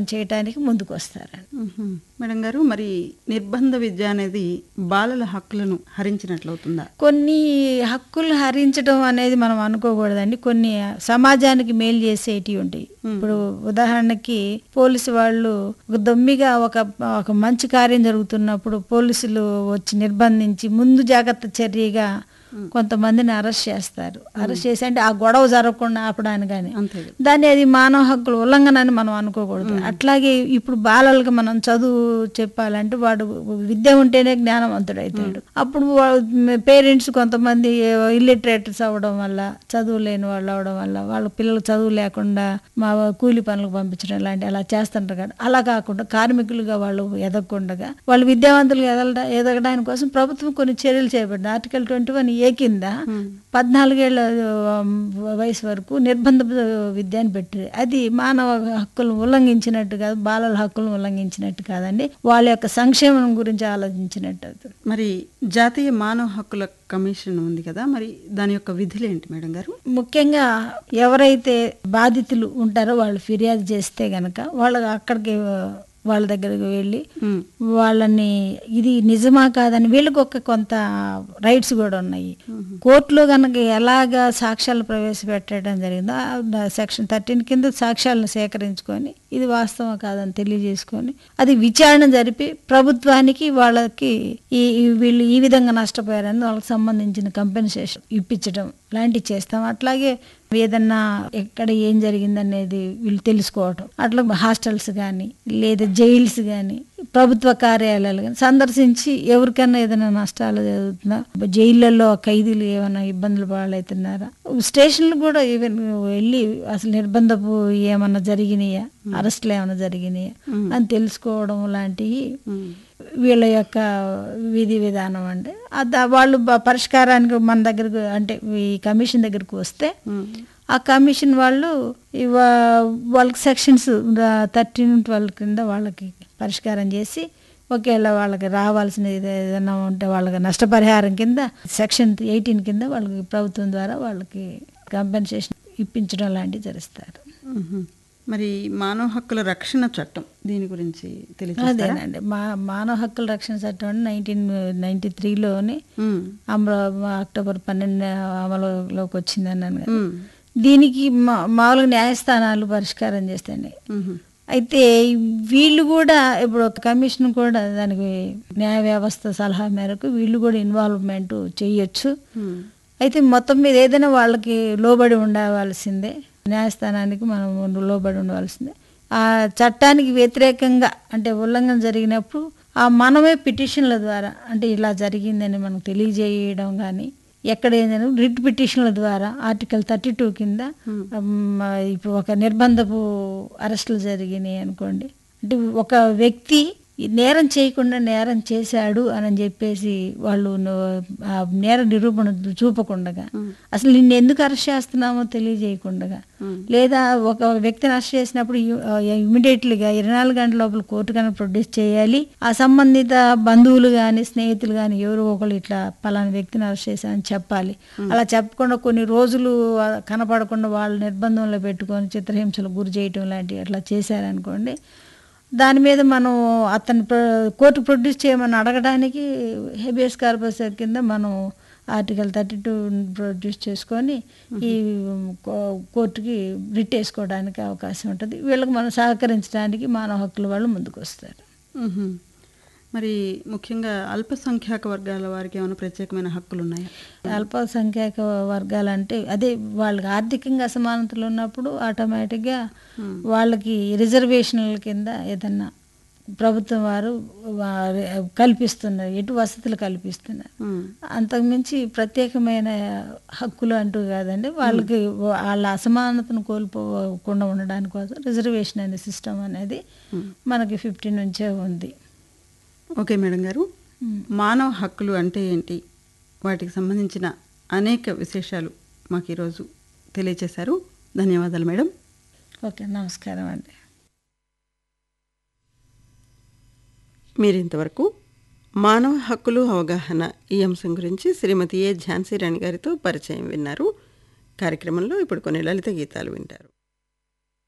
చేయటానికి ముందుకు వస్తారండి మ్మ్. మేడం గారు మరి నిర్బంధ విద్య అనేది బాలల హక్కులను హరించినట్లవుతుందా కొన్ని హక్కులు హరించడం అనేది మనం అనుకోకూడదండి కొన్ని సమాజానికి మేలు చేసేటివి ఉంటాయి ఇప్పుడు ఉదాహరణకి పోలీసు వాళ్ళు ఒక దొమ్మిగా ఒక ఒక మంచి కార్యం జరుగుతున్నప్పుడు పోలీసులు వచ్చి నిర్బంధించి ముందు జాగ్రత్త చర్యగా కొంతమందిని అరెస్ట్ చేస్తారు అరెస్ట్ చేసి అంటే ఆ గొడవ జరగకుండా ఆపడానికి కానీ అంతే దాన్ని అది మానవ హక్కుల ఉల్లంఘన అని మనం అనుకోకూడదు అట్లాగే ఇప్పుడు బాలలకు మనం చదువు చెప్పాలంటే వాడు విద్య ఉంటేనే జ్ఞానవంతుడు అవుతాడు అప్పుడు పేరెంట్స్ కొంతమంది ఇల్లిటరేటర్స్ అవ్వడం వల్ల చదువు లేని వాళ్ళు అవడం వల్ల వాళ్ళ పిల్లలకు చదువు లేకుండా మా కూలి పనులకు పంపించడం లాంటి అలా చేస్తుంటారు కదా అలా కాకుండా కార్మికులుగా వాళ్ళు ఎదగకుండా వాళ్ళు విద్యావంతులు ఎదగ ఎదగడానికి కోసం ప్రభుత్వం కొన్ని చర్యలు చేపట్టింది ఆర్టికల్ ట్వంటీ వన్ ఏ కింద పద్నాలుగేళ్ల ఆ, వయసు వరకు నిర్బంధ విద్యని పెట్టారు అది మానవ హక్కులను ఉల్లంఘించినట్టు కాదు బాలల హక్కులను ఉల్లంఘించినట్టు కాదండి వాళ్ళ యొక్క సంక్షేమం గురించి ఆలోచించినట్టు అది. మరి జాతీయ మానవ హక్కుల కమిషన్ ఉంది కదా మరి దాని యొక్క విధులు ఏంటి మేడం గారు ముఖ్యంగా ఎవరైతే బాధితులు ఉంటారో వాళ్ళు ఫిర్యాదు చేస్తే గనక వాళ్ళకి అక్కడికి వాళ్ళ దగ్గరికి వెళ్ళి మ్మ్. వాళ్ళని ఇది నిజమా కాదని వీళ్ళకి ఒక కొంత రైట్స్ కూడా ఉన్నాయి కోర్టులో కనుక ఎలాగా సాక్ష్యాలు ప్రవేశపెట్టడం జరిగిందో ఆ సెక్షన్ థర్టీన్ కింద సాక్ష్యాలను సేకరించుకొని ఇది వాస్తవం కాదని తెలియజేసుకొని అది విచారణ జరిపి ప్రభుత్వానికి వాళ్ళకి ఈ ఈ వీళ్ళు ఈ విధంగా నష్టపోయారని వాళ్ళకి సంబంధించిన కంపెన్సేషన్ ఇప్పించడం లాంటివి చేస్తాం అట్లాగే ఏదన్నా ఎక్కడ ఏం జరిగిందనేది వీళ్ళు తెలుసుకోవటం అట్లా హాస్టల్స్ కానీ లేదా జైల్స్ కానీ ప్రభుత్వ కార్యాలయాలు కానీ సందర్శించి ఎవరికైనా ఏదైనా నష్టాలు జరుగుతున్నా జైళ్ళల్లో ఖైదీలు ఏమైనా ఇబ్బందులు పాలవుతున్నారా స్టేషన్లు కూడా ఈవెన్ వెళ్ళి అసలు నిర్బంధపు ఏమన్నా జరిగినాయా అరెస్టులు ఏమైనా జరిగినాయా అని తెలుసుకోవడం లాంటివి మ్మ్. వీళ్ళ యొక్క విధి విధానం అండి అది వాళ్ళు బ- పరిష్కారానికి మన దగ్గరకు అంటే ఈ కమిషన్ దగ్గరకు వస్తే మ్మ్. ఆ కమిషన్ వాళ్ళు ఇవా- వాళ్ళకి సెక్షన్స్ థర్టీన్ ట్వెల్వ్ కింద వాళ్ళకి పరిష్కారం చేసి ఒకవేళ వాళ్ళకి రావాల్సిన ఇది ఏదైనా ఉంటే వాళ్ళకి నష్టపరిహారం కింద సెక్షన్ ఎయిటీన్ కింద వాళ్ళకి ప్రభుత్వం ద్వారా వాళ్ళకి కంపెన్సేషన్ ఇప్పించడం లాంటివి జరుస్తారు మ్మ్. మరి మానవ హక్కుల రక్షణ చట్టం దీని గురించి తెలియజేస్తారా అదేనండి మా మానవ హక్కుల రక్షణ చట్టం నైన్టీన్ నైన్టీ త్రీలోనే మ్మ్. అమలు అక్టోబర్ పన్నెండు అమలులోకి వచ్చింది అన్నాను కదా మ్మ్. దీనికి మా- మామూలుగా న్యాయస్థానాలు పరిష్కారం చేస్తాయండి మ్మ్. అయితే వీళ్ళు కూడా ఇప్పుడు ఒక కమిషన్ కూడా దానికి న్యాయ వ్యవస్థ సలహా మేరకు వీళ్ళు కూడా ఇన్వాల్వ్మెంట్ చేయొచ్చు మ్మ్. అయితే మొత్తం మీద ఏదైనా వాళ్ళకి లోబడి ఉండవలసిందే న్యాయస్థానానికి మనం లోబడి ఉండవలసిందే ఆ చట్టానికి వ్యతిరేకంగా అంటే ఉల్లంఘన జరిగినప్పుడు ఆ మనమే పిటిషన్ల ద్వారా అంటే ఇలా జరిగిందని మనకు తెలియజేయడం కానీ ఎక్కడ ఏంటంటే రిట్ పిటిషన్ల ద్వారా ఆర్టికల్ థర్టీ టూ కింద మ్, ఇప్పుడు ఒక నిర్బంధపు అరెస్టులు జరిగినాయి అనుకోండి అంటే ఒక వ్యక్తి ఈ నేరం చేయకుండా నేరం చేశాడు అని చెప్పేసి వాళ్ళు ను- ఆ నేర నిరూపణ చూపకుండగా అసలు నిన్ను ఎందుకు అరెస్ట్ చేస్తున్నామో తెలియజేయకుండగా లేదా ఒక వ్యక్తిని అరెస్ట్ చేసినప్పుడు ఇమీడియట్లీగా ఇరవై నాలుగు గంటల లోపల కోర్టు కనుక ప్రొడ్యూస్ చేయాలి ఆ సంబంధిత బంధువులు కానీ స్నేహితులు కానీ ఎవరు ఒకళ్ళు ఇట్లా పలానా వ్యక్తిని అరెస్ట్ చేశారని చెప్పాలి అలా చెప్పకుండా కొన్ని రోజులు ఆ, కనపడకుండా వాళ్ళు నిర్బంధంలో పెట్టుకొని చిత్రహింసలకు గురి చేయటం లాంటివి అట్లా చేశారనుకోండి దాని మీద మనం అతన్ని ప్ర- కోర్టు ప్రొడ్యూస్ చేయమని అడగడానికి హెబియస్ కార్పస్ కింద మనం ఆర్టికల్ థర్టీ టూ ప్రొడ్యూస్ చేసుకొని ఈ కో- కోర్టుకి రిట్ వేసుకోవడానికి అవకాశం ఉంటుంది వీళ్ళకి మనం సహకరించడానికి మానవ హక్కుల వాళ్ళు ముందుకు వస్తారు మ్మ్. మరి ముఖ్యంగా అల్పసంఖ్యాక వర్గాల వారికి ఏమైనా ప్రత్యేకమైన హక్కులు ఉన్నాయా అల్పసంఖ్యాక వర్గాలంటే అదే వాళ్ళకి ఆర్థికంగా అసమానతలు ఉన్నప్పుడు ఆటోమేటిక్గా వాళ్ళకి రిజర్వేషన్ల కింద ఏదన్నా ప్రభుత్వం వారు వారి- కల్పిస్తున్నారు ఎటు వసతులు కల్పిస్తున్నారు మ్మ్. అంతకుమించి ప్రత్యేకమైన హక్కులు అంటూ కాదండి వాళ్ళకి వాళ్ళ అసమానతను కోల్పోకుండా ఉండడానికి కోసం రిజర్వేషన్ అనే సిస్టమ్ అనేది మనకి ఫిఫ్టీన్ నుంచే ఉంది ఓకే మేడం గారు మానవ హక్కులు అంటే ఏంటి వాటికి సంబంధించిన అనేక విశేషాలు మాకు ఈరోజు తెలియచేశారు ధన్యవాదాలు మేడం ఓకే నమస్కారం అండి మీరు ఇంతవరకు మానవ హక్కులు అవగాహన ఈ అంశం గురించి శ్రీమతి ఏ ఝాన్సీ రాణి గారితో పరిచయం విన్నారు కార్యక్రమంలో ఇప్పుడు కొన్ని లలిత గీతాలు వింటారు